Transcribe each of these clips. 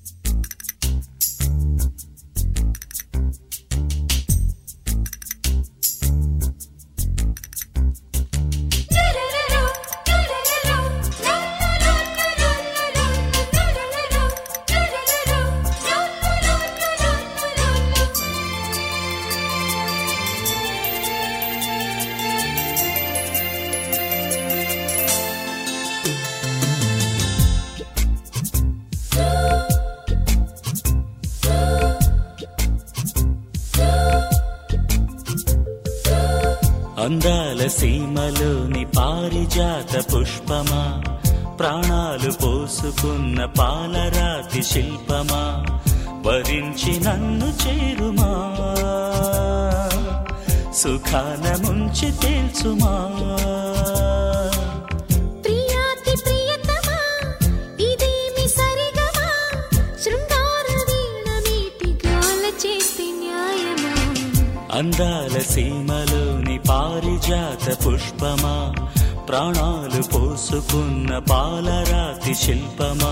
అందాల సీమలోని పారిజాత పుష్పమా ప్రాణాలు పోసుకున్న పాలరాతి శిల్పమా వరించి నన్ను చేరుమా సుఖాన ముంచి తేల్చుమా ప్రియాతి ప్రియతమా ఇదేమి సరిగమా శృంగార వీణ మీటి గాల చేస్తే న్యాయమా అందాల సీమలోని పారిజాత పుష్పమా ప్రాణాలు పోసుకున్న పాలరాతి శిల్పమా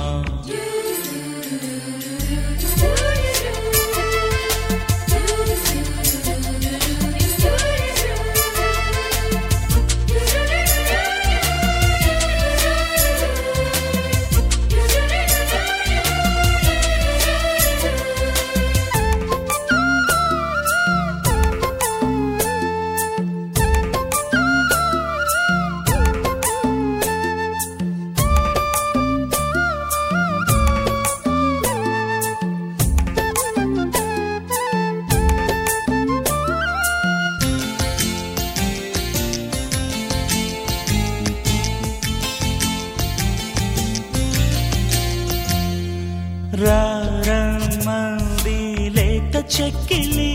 రారమ్మంది లేత చెక్కిలి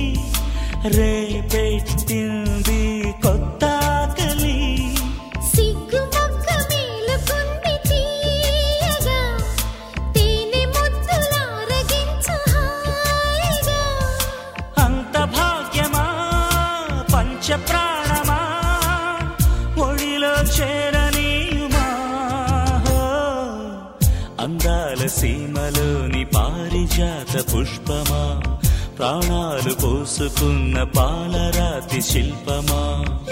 రేపెట్టింది కొత్త ఆకలి సిగ్గు మొక్క మేలుకుంది తీయగా తేనె ముద్దులారగించు హాయిగా అంత భాగ్యమా పంచ ప్రాణమా ఒడిలో చేరనీయుమా హో. అందాల సీమలోని పారిజాత పుష్పమా ప్రాణాలు పోసుకున్న పాలరాతి శిల్పమా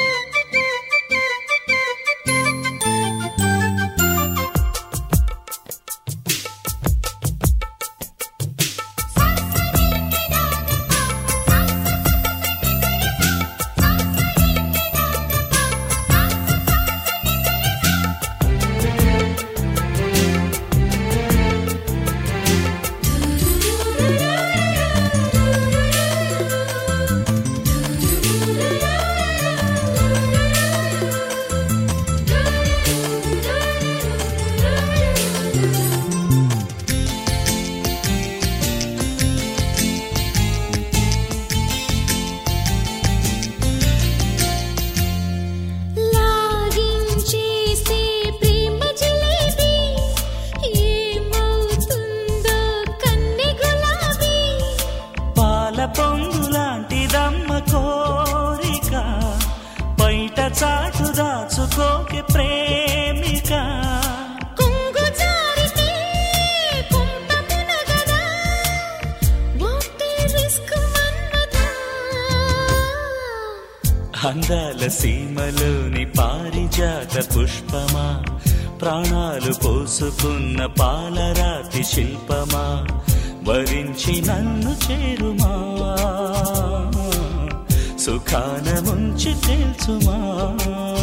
లాగించేసే ప్రేమ జిలేబీ ఏమవుతుందో కన్నె గులాబీ పాల పొంగులాంటిదమ్మ కోరిక బయట చాటు దాచుకోకే ప్రేమిక కొంగు జారితే కొంప మునగదా వాటే రిస్క్ మన్నదా అందాల సీమలోని పారిజాత పుష్పమా ప్రాణాలు పోసుకున్న పాలరాతి శిల్పమా వరించి నన్ను చేరుమా సుఖాన ముంచి తేల్చుమా